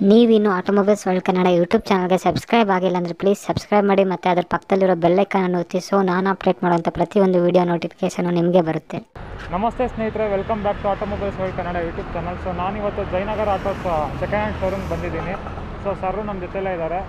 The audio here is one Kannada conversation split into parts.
ನೀವಿನ್ನು ಆಟೋಮೊಬೈಲ್ಸ್ ವರ್ಲ್ಡ್ ಕನ್ನಡ ಯೂಟ್ಯೂಬ್ ಚಾನಲ್ಗೆ ಸಬ್ಸ್ಕ್ರೈಬ್ ಆಗಿಲ್ಲ ಅಂದರೆ ಪ್ಲೀಸ್ ಸಬ್ಸ್ಕ್ರೈಬ್ ಮಾಡಿ ಮತ್ತು ಅದರ ಪಕ್ಕದಲ್ಲಿರೋ ಬೆಲ್ಲೈಕನ್ನು ಒತ್ತಿ ಸೊ ನಾನು ಅಪ್ಡೇಟ್ ಮಾಡುವಂಥ ಪ್ರತಿಯೊಂದು ವೀಡಿಯೋ ನೋಟಿಫಿಕೇಷನು ನಿಮಗೆ ಬರುತ್ತೆ ನಮಸ್ತೆ ಸ್ನೇಹಿತರೆ welcome back to automobiles world Kannada YouTube channel so ನಾನಿವತ್ತು Jayanagar autos second hand showroom ಬಂದಿದ್ದೀನಿ ಸೊ ಸರ್ರು ನಮ್ಮ ಜೊತೆಲೇ ಇದ್ದಾರೆ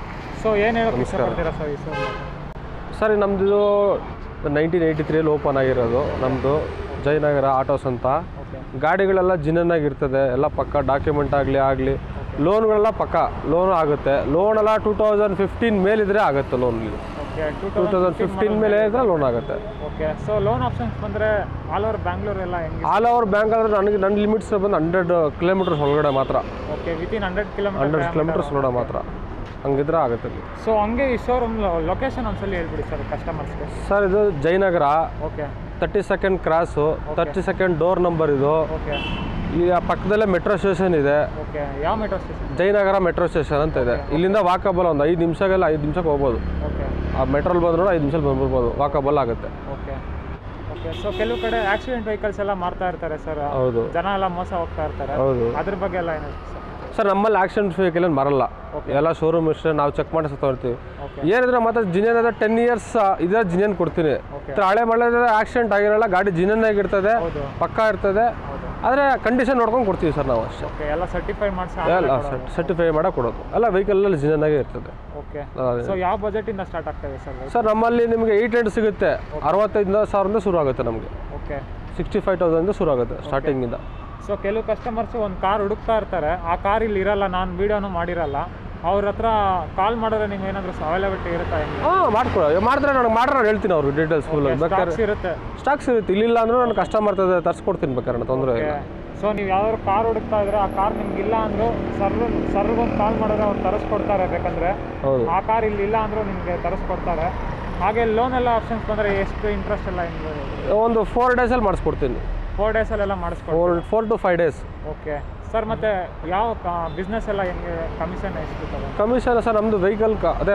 ಸೊ ಏನು ಹೇಳೋಕ್ಕೆ ಇಷ್ಟಪಡ್ತೀರಾ ಸರ್ ಈ ಶೋರೂಮ್ ಸರ್ ನಮ್ಮದು ನೈನ್ಟೀನ್ ಏಯ್ಟಿ ತ್ರೀಯಲ್ಲಿ ಓಪನ್ ಆಗಿರೋದು ನಮ್ಮದು ಜಯನಗರ ಆಟೋಸ್ ಅಂತ ಓಕೆ ಗಾಡಿಗಳೆಲ್ಲ ಜಿನ್ನನ್ನಾಗಿರ್ತದೆ ಎಲ್ಲ ಪಕ್ಕ ಡಾಕ್ಯುಮೆಂಟ್ ಆಗಲಿ ಆಗಲಿ ಲೋನ್ಗಳೆಲ್ಲ ಪಕ್ಕ ಲೋನ್ ಆಗುತ್ತೆ ಲೋನ್ ಎಲ್ಲ ಟೂ ತೌಸಂಡ್ ಫಿಫ್ಟೀನ್ ಮೇಲಿದ್ರೆ ಆಗುತ್ತೆ loan okay two two thousand fifteen ಮೇಲೆ ಇದ್ರೆ ಲೋನ್ ಆಗುತ್ತೆ ಓಕೆ ಸೊ ಲೋನ್ ಆಪ್ಷನ್ಸ್ ಬಂದರೆ ಆಲ್ ಓವರ್ ಬ್ಯಾಂಗ್ಳೂರ್ ಎಲ್ಲ ಹೆಂಗೆ ಆಲ್ ಓವರ್ ಬ್ಯಾಂಕ್ ಆದರೆ ನನಗೆ ನನ್ನ ಲಿಮಿಟ್ಸ್ ಬಂದು ಹಂಡ್ರೆಡ್ ಕಿಲೋಮೀಟರ್ಸ್ ಒಳಗಡೆ ಮಾತ್ರ okay within hundred kilometre hundred kilometres ಒಳಗಡೆ ಮಾತ್ರ ಹಂಗಿದ್ರೆ ಆಗುತ್ತೆ ಸೊ ಹಂಗೆ ಈ ಶೋರೂಮ್ ಲೊಕೇಶನ್ ಒಂದ್ಸಲಿ ಹೇಳ್ಬಿಡಿ ಸರ್ ಕಸ್ಟಮರ್ಸ್ಗೆ ಸರ್ ಇದು Jayanagar okay thirty second cross thirty second door number ಇದು ಓಕೆ ಈಗ ಪಕ್ಕದಲ್ಲೇ ಮೆಟ್ರೋ ಸ್ಟೇಷನ್ ಇದೆ ಓಕೆ ಯಾವ metro station Jayanagar metro station ಅಂತ ಇದೆ ಇಲ್ಲಿಂದ ವಾಕಬಲ್ ಒಂದು ಐದು ನಿಮಿಷಗೆಲ್ಲ ಐದು ನಿಮಿಷಕ್ಕೆ ಹೋಗ್ಬೋದು ಓಕೆ ಆ ಮೆಟ್ರೋಲ್ ಬಂದ್ರು ಐದು ನಿಮಿಷದಲ್ಲಿ ಬಂದ್ಬಿಡ್ಬೋದು ವಾಕಬಲ್ ಆಗುತ್ತೆ ಓಕೆ ಓಕೆ ಸೊ ಕೆಲವು ಕಡೆ ಆಕ್ಸಿಡೆಂಟ್ ವೆಹಿಕಲ್ಸ್ ಎಲ್ಲ ಮಾಡ್ತಾ ಇರ್ತಾರೆ ಸರ್ ಹೌದು ಜನ ಎಲ್ಲ ಮೋಸ ಹೋಗ್ತಾ ಇರ್ತಾರೆ ಹೌದು ಅದ್ರ ಬಗ್ಗೆ ಎಲ್ಲ ಏನು ಸರ್ ಸರ್ ನಮ್ಮಲ್ಲಿ ಆಕ್ಸಿಡೆಂಟ್ ವೆಹಿಕಲ್ ಏನು ಬರಲ್ಲ ಎಲ್ಲ ಶೋರೂಮ್ ಇಷ್ಟೇ ನಾವು ಚೆಕ್ ಮಾಡಿ ತಗೊಳ್ತೀವಿ ಓಕೆ ಏನಿದ್ರೆ ಮತ್ತೆ ಜಿನಿಯನ್ ಅದ ಟೆನ್ ಇಯರ್ಸ್ ಇದ್ರೆ ಜಿನಿಯನ್ ಕೊಡ್ತೀನಿ Okay. ಈ ಥರ ಹಳೆ ಮಳೆ ಆಕ್ಸಿಡೆಂಟ್ ಆಗಿರಲ್ಲ ಗಾಡಿ ಜಿನಿಯನ್ ಆಗಿರ್ತದೆ ಹೌದು ಪಕ್ಕ ಇರ್ತದೆ ಹೌದು ಆದರೆ ಕಂಡೀಷನ್ ನೋಡ್ಕೊಂಡು ಕೊಡ್ತೀವಿ ಸರ್ ನಾವು ಅಷ್ಟೇ ಓಕೆ ಎಲ್ಲ ಸರ್ಟಿಫೈ ಮಾಡಿಸಿ ಎಲ್ಲ ಸರ್ಟಿಫೈ ಮಾಡೋ ಕೊಡೋದು ಎಲ್ಲ ವೆಹಿಕಲಲ್ಲಿ ಜಿನಿಯನ್ ಆಗೇ ಇರ್ತದೆ ಓಕೆ ಅದೇ. ಸೊ ಯಾವ ಬಜೆಟಿಂದ ಸ್ಟಾರ್ಟ್ ಆಗ್ತದೆ ಸರ್ ಸರ್ ನಮ್ಮಲ್ಲಿ ನಿಮಗೆ ಏಯ್ಟ್ ಹಂಡ್ರೆಡ್ ಸಿಗುತ್ತೆ ಅರವತ್ತೈದು ಸಾವಿರದಿಂದ ಶುರು ಆಗುತ್ತೆ ನಮಗೆ ಓಕೆ ಸಿಕ್ಸ್ಟಿ ಫೈವ್ ತೌಸಂಡ್ ಶುರು ಆಗುತ್ತೆ ಸ್ಟಾರ್ಟಿಂಗಿಂದ ಸೊ ಕೆಲವು ಕಸ್ಟಮರ್ಸ್ ಒಂದು ಕಾರ್ ಹುಡುಕ್ತಾ ಇರ್ತಾರೆ ಆ ಕಾರ್ ಇಲ್ಲಿ ಇರಲ್ಲ ನಾನು ವೀಡಿಯೋನು ಮಾಡಿರಲ್ಲ ಅವ್ರ ಹತ್ರ ಕಾಲ್ ಮಾಡಿದ್ರೆ ನಿಮ್ಗೆ ಏನಾದರೂ ಅವೈಲಬಿಲಿಟಿ ಇರುತ್ತಾ ಹೆಂಗೆ ಹಾಂ ಮಾಡ್ಕೊಳ ಮಾಡಿದ್ರೆ ನನಗೆ ಮಾಡ್ರೆ ನಾನು ಹೇಳ್ತೀನಿ ಅವ್ರಿಗೆ ಡೀಟೇಲ್ಸ್ ಫುಲ್ ಬೇಕಾದ್ರೆ ಸ್ಟಾಕ್ಸ್ ಇರುತ್ತೆ ಸ್ಟಾಕ್ಸ್ ಇರುತ್ತೆ ಇಲ್ಲಿಲ್ಲ ಅಂದ್ರೆ ನಾನು ಕಸ್ಟಮರ್ ತರ್ಸಿ ತರಿಸ್ಕೊಡ್ತೀನಿ ಬೇಕಾದ್ರೆ ತೊಂದರೆ ಇಲ್ಲ ಸೊ ನೀವು ಯಾವ್ದಾದ್ರು ಕಾರ್ ಹುಡುಕ್ತಾ ಇದ್ರೆ ಆ ಕಾರ್ ನಿಮ್ಗೆ ಇಲ್ಲ ಅಂದ್ರು ಸರ್ ಸರ್ಗೊಂದು ಕಾಲ್ ಮಾಡಿದ್ರೆ ಅವ್ರು ತರಿಸ್ಕೊಡ್ತಾರೆ ಬೇಕಂದ್ರೆ ಹೌದು ಆ ಕಾರ್ ಇಲ್ಲಿ ಇಲ್ಲ ಅಂದ್ರೂ ನಿಮಗೆ ತರಿಸ್ಕೊಡ್ತಾರೆ ಹಾಗೆ ಲೋನ್ ಎಲ್ಲ ಆಪ್ಷನ್ಸ್ ಬಂದರೆ ಎಷ್ಟು ಇಂಟ್ರೆಸ್ಟ್ ಎಲ್ಲ ಹಿಂಗೆ ಒಂದು ಫೋರ್ ಡೇಸಲ್ಲಿ ಮಾಡಿಸ್ಕೊಡ್ತೀನಿ ಫೋರ್ ಡೇಸಲ್ಲೆಲ್ಲ ಮಾಡಿಸ್ಕೊಡ್ತಾರೆ four four to five days okay sir ಮತ್ತೆ ಯಾವ ಬಿಸ್ನೆಸ್ ಎಲ್ಲ ಹೆಂಗೆ ಕಮಿಷನ್ ಎಷ್ಟು ತಗೊಂಡು ಕಮಿಷನ್ ಸರ್ ನಮ್ಮದು ವೆಹಿಕಲ್ ಕ ಅದೇ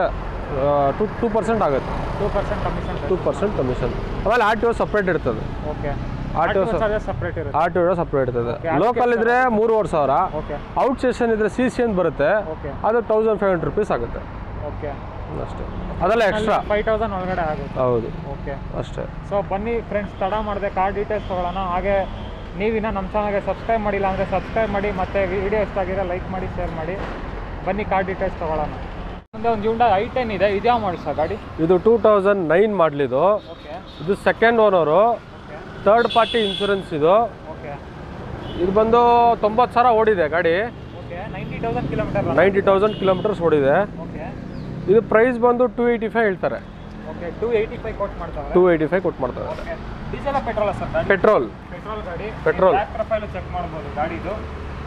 ಟು ಟೂ ಪರ್ಸೆಂಟ್ ಆಗುತ್ತೆ two percent commission two percent commission ಆಮೇಲೆ ಆರ್ ಟಿ ಒ ಸಪ್ರೇಟ್ ಇರ್ತದೆ okay R T O charges separate ಇರುತ್ತೆ ಆರ್ ಟಿ ಒ ಸಪ್ರೇಟ್ ಇರ್ತದೆ ಲೋಕಲ್ ಇದ್ರೆ ಮೂರುವರೆ ಸಾವಿರ ಓಕೆ ಔಟ್ ಸ್ಟೇಷನ್ ಇದ್ರೆ ಸಿ ಸಿ ಅಂತ ಬರುತ್ತೆ ಓಕೆ ಅದು ತೌಸಂಡ್ ಫೈವ್ ಹಂಡ್ರೆಡ್ ರುಪೀಸ್ ಆಗುತ್ತೆ ಓಕೆ ಅಷ್ಟೇ ಅದೆಲ್ಲ ಎಕ್ಸ್ಟ್ರಾ ಫೈವ್ ತೌಸಂಡ್ ಒಳಗಡೆ ಆಗುತ್ತೆ ಹೌದು ಓಕೆ ಅಷ್ಟೇ ಸೊ ಬನ್ನಿ ಫ್ರೆಂಡ್ಸ್ ತಡ ಮಾಡಿದೆ ಕಾರ್ ಡೀಟೇಲ್ಸ್ ತೊಗೊಳ್ಳೋಣ ಹಾಗೆ ನೀವಿನ್ನ ನಮ್ಮ ಚಾನಲ್ಗೆ ಸಬ್ಸ್ಕ್ರೈಬ್ ಮಾಡಿಲ್ಲ ಅಂದರೆ ಸಬ್ಸ್ಕ್ರೈಬ್ ಮಾಡಿ ಮತ್ತು ವಿಡಿಯೋ ಇಷ್ಟ ಆಗಿದೆ ಲೈಕ್ ಮಾಡಿ ಶೇರ್ ಮಾಡಿ ಬನ್ನಿ ಕಾರ್ ಡೀಟೇಲ್ಸ್ ತೊಗೊಳ್ಳೋಣ ಮುಂದೆ ಒಂದು ಯುಂಡ ಐ ಟೆನ್ ಇದೆ ಇದ್ಯಾವ ಮಾಡಿ ಸರ್ ಗಾಡಿ ಇದು ಟೂ ತೌಸಂಡ್ ನೈನ್ ಮಾಡಲಿದು ಓಕೆ ಇದು second owner okay third party insurance ಇದು ಓಕೆ ಇದು ಬಂದು ತೊಂಬತ್ತು ಸಾವಿರ ಓಡಿದೆ ಗಾಡಿ okay ninety thousand kilometre ninety thousand kilometres ಓಡಿದೆ ಓಕೆ ಇದು ಪ್ರೈಸ್ ಬಂದು ಟೂ ಏಯ್ಟಿ ಫೈವ್ ಹೇಳ್ತಾರೆ ಓಕೆ ಟೂ ಏಯ್ಟಿ ಫೈವ್ ಕೊಟ್ಟು ಮಾಡ್ತಾರೆ ಟೂ ಏಯ್ಟಿ ಫೈವ್ ಕೊಟ್ಟು ಮಾಡ್ತಾರೆ ಓಕೆ ಡೀಸೆಲ್ ಪೆಟ್ರೋಲ ಸರ್ ಗಾಡಿ ಪೆಟ್ರೋಲ್ ಪೆಟ್ರೋಲ್ ಗಾಡಿ Petrol. ಬ್ಯಾಕ್ ಪ್ರೊಫೈಲು ಚೆಕ್ ಮಾಡ್ಬೋದು ಗಾಡಿದು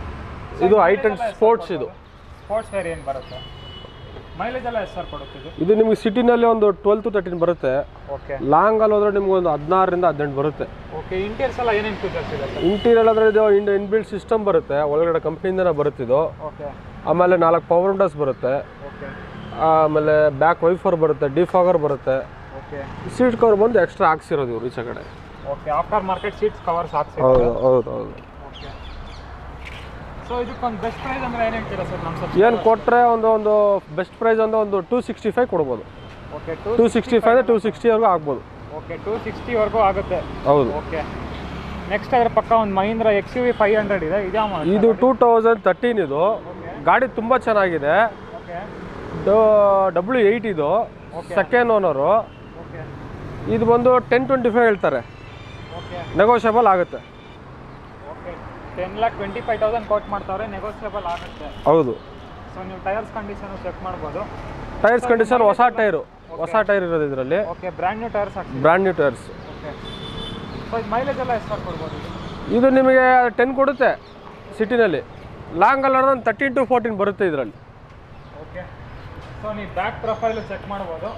ಇದು ಐ ಟೆನ್ ಸ್ಪೋರ್ಟ್ಸ್ ಇದು ಸ್ಪೋರ್ಟ್ಸ್ ವೇರ್ ಏನು ಬರುತ್ತೆ ಮೈಲೇಜ್ ಎಲ್ಲ ಎಷ್ಟು ಸರ್ ಕೊಡುತ್ತೆ ಇದು ಇದು ನಿಮಗೆ ಸಿಟಿನಲ್ಲಿ ಒಂದು ಟ್ವೆಲ್ ಟು ತರ್ಟೀನ್ ಬರುತ್ತೆ ಓಕೆ ಲಾಂಗ್ ಅಲ್ಲಿ ಹೋದ್ರೆ ನಿಮ್ಗೆ ಒಂದು ಹದಿನಾರರಿಂದ ಹದಿನೆಂಟು ಬರುತ್ತೆ ಓಕೆ ಇಂಟೀರಿಯರ್ಸ್ ಎಲ್ಲ ಏನೇನು ಫೀಚರ್ಸ್ ಇದೆ ಸರ್ ಇಂಟೀರಿಯರ್ ಅಂದ್ರೆ ಇದು ಇನ್ ಇನ್ಬಿಲ್ಟ್ ಸಿಸ್ಟಮ್ ಬರುತ್ತೆ ಒಳಗಡೆ ಕಂಪ್ನಿಯಿಂದನೇ ಬರುತ್ತೆ ಇದು ಓಕೆ ಆಮೇಲೆ ನಾಲ್ಕು ಪವರ್ ವಿಂಡೋಸ್ ಬರುತ್ತೆ ಓಕೆ ಆಮೇಲೆ ಬ್ಯಾಕ್ ವೈಫರ್ ಬರುತ್ತೆ ಡಿಫಾಗರ್ ಬರುತ್ತೆ ಓಕೆ ಸೀಟ್ ಕವರ್ ಬಂದು ಎಕ್ಸ್ಟ್ರಾ ಹಾಕ್ಸಿರೋದು ಇವ್ರು ಈಚೆ ಕಡೆ okay after market seats covers ಹಾಕ್ಸಿ ಹೌದು ಹೌದು ಹೌದು ಓಕೆ ಸೊ ಇದಕ್ಕೊಂದು ಬೆಸ್ಟ್ ಪ್ರೈಸ್ ಅಂದ್ರೆ ಏನು ಹೇಳ್ತೀರಾ ಸರ್ ನಮ್ಮ ಸಬ್ ಏನು ಕೊಟ್ಟರೆ ಒಂದು ಒಂದು ಬೆಸ್ಟ್ ಪ್ರೈಸ್ ಒಂದು ಒಂದು ಟೂ ಸಿಕ್ಸ್ಟಿ ಫೈವ್ ಕೊಡ್ಬೋದು okay two two sixty five two ಸಿಕ್ಸ್ಟಿವರೆಗೂ ಆಗ್ಬೋದು ಓಕೆ ಟೂ ಸಿಕ್ಸ್ಟಿವರೆಗೂ ಆಗುತ್ತೆ ಹೌದು ಓಕೆ ನೆಕ್ಸ್ಟ್ ಅದ್ರ ಪಕ್ಕ ಒಂದು Mahindra X U V five hundred ಇದೆ ಇದ್ಯಾ ಮಾಡಿ ಇದು ಟೂ ತೌಸಂಡ್ ತರ್ಟೀನ್ ಇದು ಗಾಡಿ ತುಂಬ ಚೆನ್ನಾಗಿದೆ ಓಕೆ ಡಬ್ಲ್ಯೂ ಏಯ್ಟ್ ಇದು ಸೆಕೆಂಡ್ ಓನರು ಓಕೆ ಇದು ಬಂದು ಟೆನ್ ಟ್ವೆಂಟಿ ಫೈವ್ ಹೇಳ್ತಾರೆ ಓಕೆ ನೆಗೋಷಿಯಬಲ್ ಆಗುತ್ತೆ okay ten lakh twenty five thousand quote ಮಾಡ್ತಾವ್ರೆ ನೆಗೋಸಿಯಬಲ್ ಆಗುತ್ತೆ ಹೌದು ಸೊ ನೀವು ಟೈರ್ಸ್ ಕಂಡೀಷನ್ ಚೆಕ್ ಮಾಡ್ಬೋದು ಟೈರ್ಸ್ ಕಂಡೀಷನ್ ಹೊಸ ಟೈರು ಹೊಸ ಟೈರ್ ಇರೋದು ಇದರಲ್ಲಿ ಓಕೆ ಬ್ರ್ಯಾಂಡ್ ನ್ಯೂ ಟೈರ್ಸ್ ಹಾಕ್ಸಿ brand new tyres okay so ಇದು ಮೈಲೇಜ್ ಎಲ್ಲ ಎಷ್ಟು ಕೊಡ್ಬೋದು ಇದು ಇದು ನಿಮಗೆ ಟೆನ್ ಕೊಡುತ್ತೆ ಸಿಟಿನಲ್ಲಿ ಲಾಂಗ್ ಅಲ್ಲಾದ್ರೆ ಒಂದು ತರ್ಟೀನ್ ಟು ಫೋರ್ಟೀನ್ ಬರುತ್ತೆ ಇದರಲ್ಲಿ ಓಕೆ ಸೊ ನೀವು ಬ್ಯಾಕ್ ಪ್ರೊಫೈಲು ಚೆಕ್ ಮಾಡ್ಬೋದು